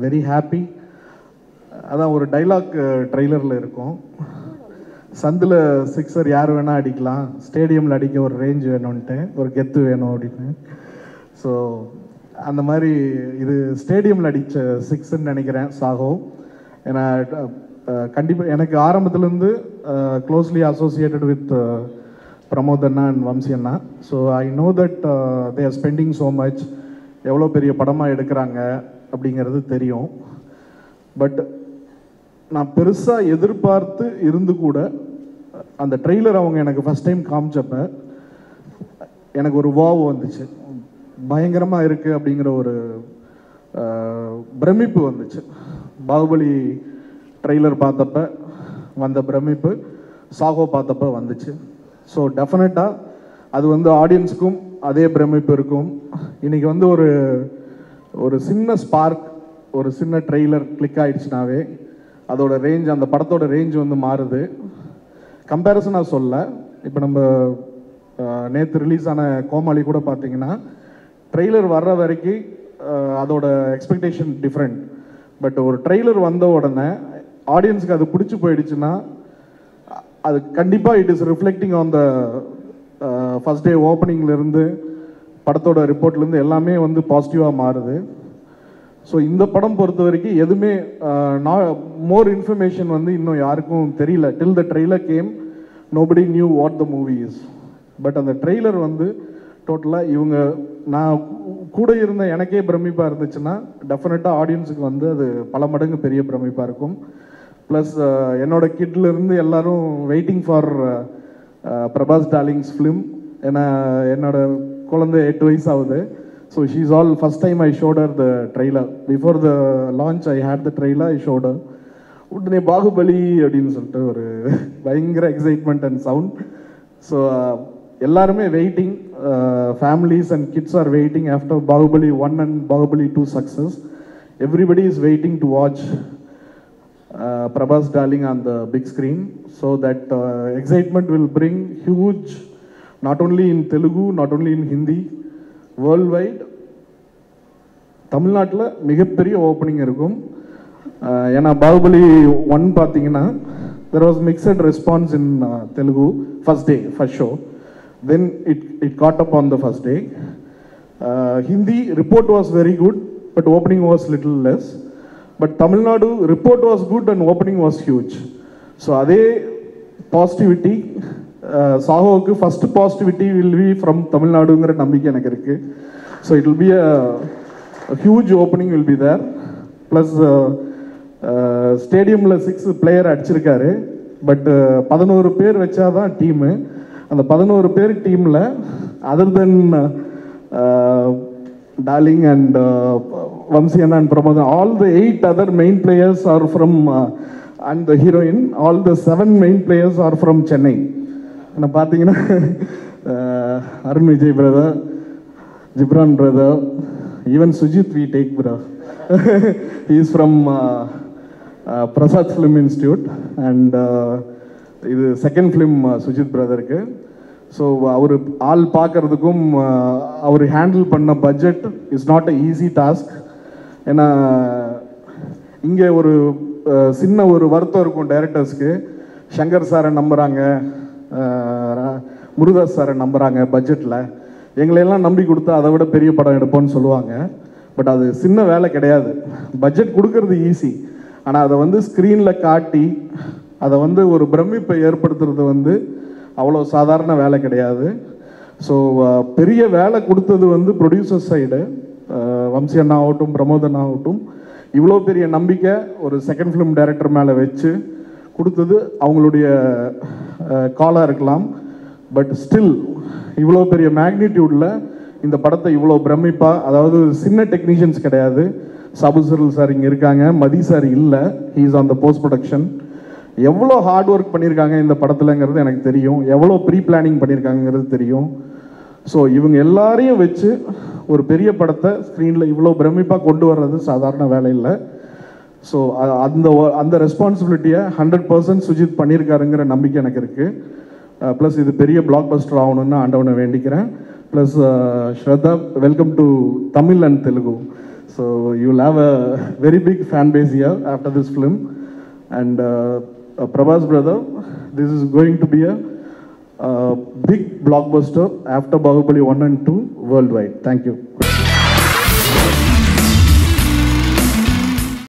Very happy அதான் ஒரு dialogue ட்ரெய்லரில் இருக்கும் சந்தில் சிக்ஸர் யார் வேணால் அடிக்கலாம் ஸ்டேடியமில் அடிக்க ஒரு ரேஞ்ச் வேணும்ன்ட்டு ஒரு கெத்து வேணும் அப்படின்னு ஸோ அந்த மாதிரி இது ஸ்டேடியமில் அடித்த சிக்ஸ்ன்னு நினைக்கிறேன் சாகோ ஏன்னா கண்டிப்பாக எனக்கு ஆரம்பத்துலேருந்து க்ளோஸ்லி அசோசியேட்டட் வித் பிரமோத் அண்ணா அண்ட் வம்சி அண்ணா so I know that they are spending so much எவ்வளோ பெரிய படமாக எடுக்கிறாங்க அப்படிங்கிறது தெரியும் பட் நான் பெருசாக எதிர்பார்த்து இருந்து கூட அந்த ட்ரெய்லர் அவங்க எனக்கு ஃபஸ்ட் டைம் காமிச்சப்ப எனக்கு ஒரு வாவ் வந்துச்சு பயங்கரமாக இருக்குது அப்படிங்கிற ஒரு அஹ், பிரமிப்பு வந்துச்சு பாகுபலி ட்ரெய்லர் பார்த்தப்ப வந்த பிரமிப்பு சாகோ பார்த்தப்ப வந்துச்சு ஸோ டெஃபினட்டாக அது வந்து ஆடியன்ஸுக்கும் அதே பிரமிப்பு இருக்கும் இன்னைக்கு வந்து ஒரு ஒரு சின்ன ஸ்பார்க் ஒரு சின்ன ட்ரெய்லர் கிளிக் ஆயிடுச்சுனாவே அதோட ரேஞ்ச் அந்த படத்தோட ரேஞ்ச் வந்து மாறுது கம்பேரிசனாக சொல்ல இப்போ நம்ம நேற்று ரிலீஸ் ஆன கோமாளி கூட பார்த்தீங்கன்னா ட்ரெய்லர் வர்ற வரைக்கும் அஹ், அதோட எக்ஸ்பெக்டேஷன் டிஃப்ரெண்ட் பட் ஒரு ட்ரெய்லர் வந்த உடனே ஆடியன்ஸுக்கு அது பிடிச்சி போயிடுச்சுன்னா அ- அது கண்டிப்பாக it is reflecting on the first day ஓப்பனிங்லேருந்து படத்தோட ரிப்போர்ட்லேருந்து எல்லாமே வந்து பாசிட்டிவாக மாறுது ஸோ இந்த படம் பொறுத்த வரைக்கும் எதுவுமே மோர் இன்ஃபர்மேஷன் வந்து இன்னும் யாருக்கும் தெரியல till the trailer came nobody knew what the movie is but அந்த ட்ரெய்லர் வந்து டோட்டலாக இவங்க நான் கூட இருந்த எனக்கே பிரமிப்பாக இருந்துச்சுன்னா டெஃபினட்டாக ஆடியன்ஸுக்கு வந்து அது பல மடங்கு பெரிய பிரமிப்பாக இருக்கும் ப்ளஸ் என்னோட கிட்ல இருந்து எல்லாரும் waiting for Prabhas darlings film ஏன்னா என்னோட குழந்தை எட்டு வயசு ஆகுது so she's all first time I showed her the trailer before the launch I had the trailer I showed her உடனே பாகுபலி அப்படின்னு சொல்லிட்டு ஒரு பயங்கர எக்ஸைட்மெண்ட் அண்ட் சவுண்ட் ஸோ எல்லாருமே waiting families and kids are waiting after Baahubali one and Baahubali two success everybody is waiting to watch uh, Prabhas darling on the big screen. So that uh, excitement will bring huge, not only in Telugu, not only in Hindi, worldwide. தமிழ்நாட்டில் மிகப்பெரிய opening இருக்கும் uh ஏன்னா Baahubali one பார்த்தீங்கன்னா there was mixed response in Telugu first day first show then it it got up on the first day Hindi report was very good but opening was little less but Tamil Nadu report was good and opening was huge so அதே positivity சாஹோவுக்கு first positivity will be from தமிழ்நாடுங்கிற நம்பிக்கை எனக்கு இருக்கு so it will be a huge opening will be there plus ஸ்டேடியமில் six player அடிச்சிருக்காரு but பதினோரு பேர் வச்சாதான் டீமு அந்த பதினோரு பேர் டீமில் other then darling and Vamshi அண்ணா அண்ட் பிரமோதன் all the eight other main players are from and the heroine all the seven main players are from Chennai என்ன பார்த்தீங்கன்னா Arun Vijay brother Ghibran brother even Sujeeth we take bro he is from uh, uh, Prasad film institute and இது second film Sujeeth பிரதருக்கு so அவர் ஆள் பார்க்கறதுக்கும் அவர் handle பண்ண budget is not a easy task ஏன்னா இங்கே ஒரு அஹ், சின்ன ஒரு வருத்தம் இருக்கும் டைரக்டர்ஸ்க்கு சங்கர் சாரை நம்புகிறாங்க முருதாஸ் சாரை நம்புகிறாங்க பட்ஜெட்டில் எங்களையெல்லாம் நம்பி கொடுத்தா அதை விட பெரிய படம் எடுப்போம்னு சொல்லுவாங்க பட் அது சின்ன வேலை கிடையாது பட்ஜெட் கொடுக்கறது ஈஸி ஆனால் அதை வந்து ஸ்க்ரீனில் காட்டி அதை வந்து ஒரு பிரமிப்பை ஏற்படுத்துறது வந்து அவ்வளோ சாதாரண வேலை கிடையாது ஸோ பெரிய வேலை கொடுத்தது வந்து ப்ரொடியூசர் சைடு வம்சி அண்ணா ஆகட்டும் பிரமோத் அண்ணா ஆகட்டும் இவ்வளோ பெரிய நம்பிக்கை ஒரு செகண்ட் ஃபிலிம் டைரக்டர் மேலே வச்சு கொடுத்தது அவங்களுடைய காலாக இருக்கலாம் பட் ஸ்டில் இவ்வளோ பெரிய மேக்னிடியூடில் இந்த படத்தை இவ்வளோ பிரமிப்பா அதாவது சின்ன டெக்னீஷியன்ஸ் கிடையாது சாபுசரல் சார் இங்கே இருக்காங்க மதி சார் இல்லை he's on the post production எவ்வளோ ஹார்ட் ஒர்க் பண்ணியிருக்காங்க இந்த படத்துலங்கிறது எனக்கு தெரியும் எவ்வளோ ப்ரீ பிளானிங் பண்ணியிருக்காங்கிறது தெரியும் ஸோ இவங்க எல்லாரையும் வச்சு ஒரு பெரிய படத்தை ஸ்க்ரீனில் இவ்வளோ பிரமிப்பாக கொண்டு வர்றது சாதாரண வேலை இல்லை ஸோ அந்த wo- அந்த ரெஸ்பான்சிபிலிட்டியை ஹண்ட்ரட் பர்சன்ட் சுஜித் பண்ணியிருக்காருங்கிற நம்பிக்கை எனக்கு இருக்குது ப்ளஸ் இது பெரிய பிளாக் பஸ்டர் ஆகணும்னு ஆண்டவனை வேண்டிக்கிறேன் plus Shraddha welcome to Tamil and Telugu so you will have a very big fan base year after this film and Prabhas brother this is going to be a big blockbuster after Baahubali one and two worldwide thank you